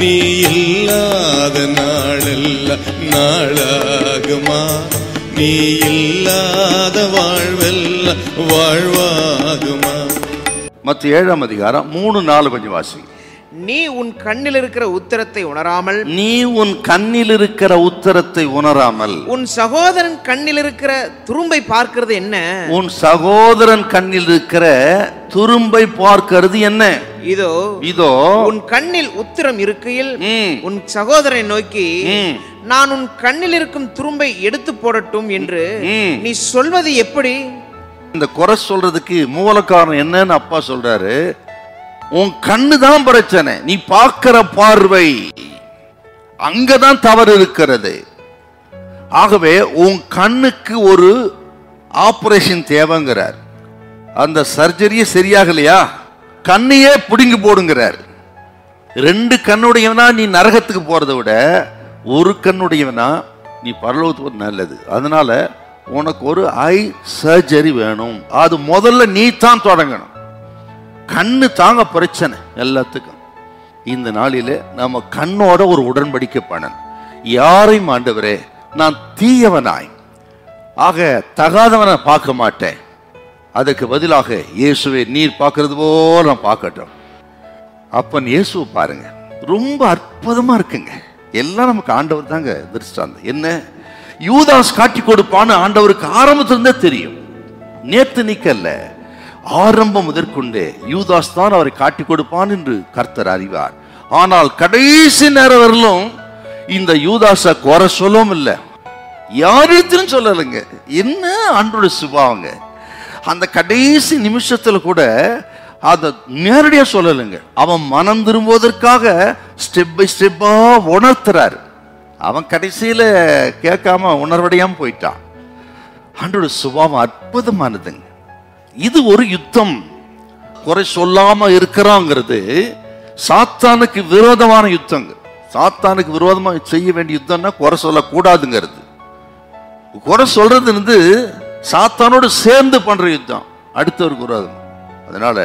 நீ இல்லாத நாளெல்லாம் நாளாகுமா நீ இல்லாத வாழ்வெல்லாம் வாழ்வாகுமா மற்ற ஏழாம் அதிகாரம் மூணு நாலு கொஞ்சம் வாசிங்க நீ உன் கண்ணில் இருக்கிற உத்தரத்தை உணராமல் நீ உன் கண்ணில் இருக்கிற உத்தரத்தை உணராமல் உன் சகோதரன் கண்ணில் இருக்கிற துரும்பை பார்க்கிறது என்ன உன் சகோதரன் கண்ணில் இருக்கிற துரும்பை பார்க்கிறது என்ன இதோ இதோ உன் கண்ணில் உத்திரம் இருக்கையில் ம், உன் சகோதரனை நோக்கி ம், நான் உன் கண்ணில் இருக்கும் துரும்பை எடுத்து போடட்டும் என்று ம். நீ சொல்வது எப்படி இந்த குறை சொல்றதுக்கு மூல காரணம் என்னன்னு அப்பா சொல்றாரு உன் கண்ணு தான் பிரச்சனை நீ பார்க்கிற பார்வை அங்கதான் தவறு இருக்கிறது ஆகவே உன் கண்ணுக்கு ஒரு ஆபரேஷன் தேவைங்கிறார் அந்த சர்ஜரியே சரியாகலையா கண்ணையே பிடுங்கி போடுங்கிறார் ரெண்டு கண்ணுடையவனா நீ நரகத்துக்கு போறதை விட ஒரு கண்ணுடையவனா நீ பரலோகத்துக்கு போறது நல்லது அதனால உனக்கு ஒரு ஐ சர்ஜரி வேணும் அது முதல்ல நீ தான் தொடங்கணும் கண்ணு தாங்க பிரச்சனை எல்லாத்துக்கும் இந்த நாளிலே நம்ம கண்ணோட ஒரு உடன்படிக்கை பண்ணணும் யாரையும் ஆண்டவரே நான் தீயவனாய் ஆக தகாதவனை பார்க்க மாட்டேன் அதுக்கு பதிலாக இயேசுவை நீர் பார்க்கறது போல நான் பார்க்கட்டும் அப்பன் இயேசுவை பாருங்க ரொம்ப அற்புதமா இருக்குங்க எல்லாம் நமக்கு ஆண்டவர் தாங்க திருஷ்டாந்தம் என்ன யூதாஸ் காட்டி கொடுப்பான்னு ஆண்டவருக்கு ஆரம்பத்திலிருந்தே தெரியும் நேத்து நிக்கல்ல ஆரம்பம் முதற்கொண்டே யூதாஸ் தான் அவரை காட்டி கொடுப்பான் என்று கர்த்தர் அறிவார் ஆனால் கடைசி நேரம் வரலும் இந்த யூதாஸ குறை சொல்லவும் இல்லை யாரிடத்திலும் சொல்லலைங்க என்ன ஆண்டோட சுபாவங்க அந்த கடைசி நிமிஷத்துல கூட அத நேரடியா சொல்லலைங்க அவன் மனம் திரும்புவதற்காக ஸ்டெப் பை ஸ்டெப்பா உணர்த்துறாரு அவன் கடைசியில கேட்காம உணர்வடையாம போயிட்டான் ஆண்டோட சுபாவம் அற்புதமானதுங்க இது ஒரு யுத்தம் குறை சொல்லாம இருக்கிறாங்கிறது சாத்தானுக்கு விரோதமான யுத்தங்க சாத்தானுக்கு விரோதமா செய்ய வேண்டிய யுத்தம்னா குறை சொல்லக்கூடாதுங்கிறது குறை சொல்றது வந்து சாத்தானோடு சேர்ந்து பண்ற யுத்தம் அடுத்தவருக்கு விரோதம் அதனால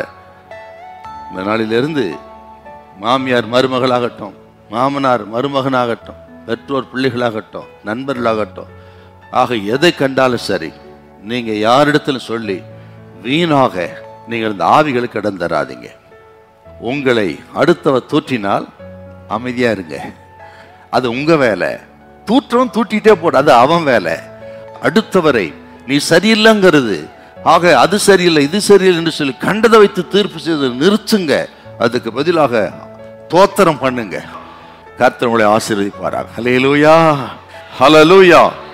இந்த நாளிலிருந்து மாமியார் மருமகளாகட்டும் மாமனார் மருமகனாகட்டும் பெற்றோர் பிள்ளைகளாகட்டும் நண்பர்களாகட்டும் ஆக எதை கண்டாலும் சரி நீங்க யாரிடத்துல சொல்லி வீணாக நீங்கள் இந்த ஆவிகளுக்கு இடம் தராதீங்க உங்களை அடுத்தவர் தூற்றினால் அமைதியா இருங்க அது உங்க வேலை தூற்றவன் தூட்டிட்டே போட அது அவன் வேலை அடுத்தவரை நீ சரியில்லைங்கிறது ஆக அது சரியில்லை இது சரியில்லை என்று சொல்லி கண்டதை வைத்து தீர்ப்பு செய்து நிறுத்துங்க அதுக்கு பதிலாக தோத்திரம் பண்ணுங்க கர்த்தர் உங்களை ஆசீர்வதிப்பாராக ஹலேலூயா ஹலலூயா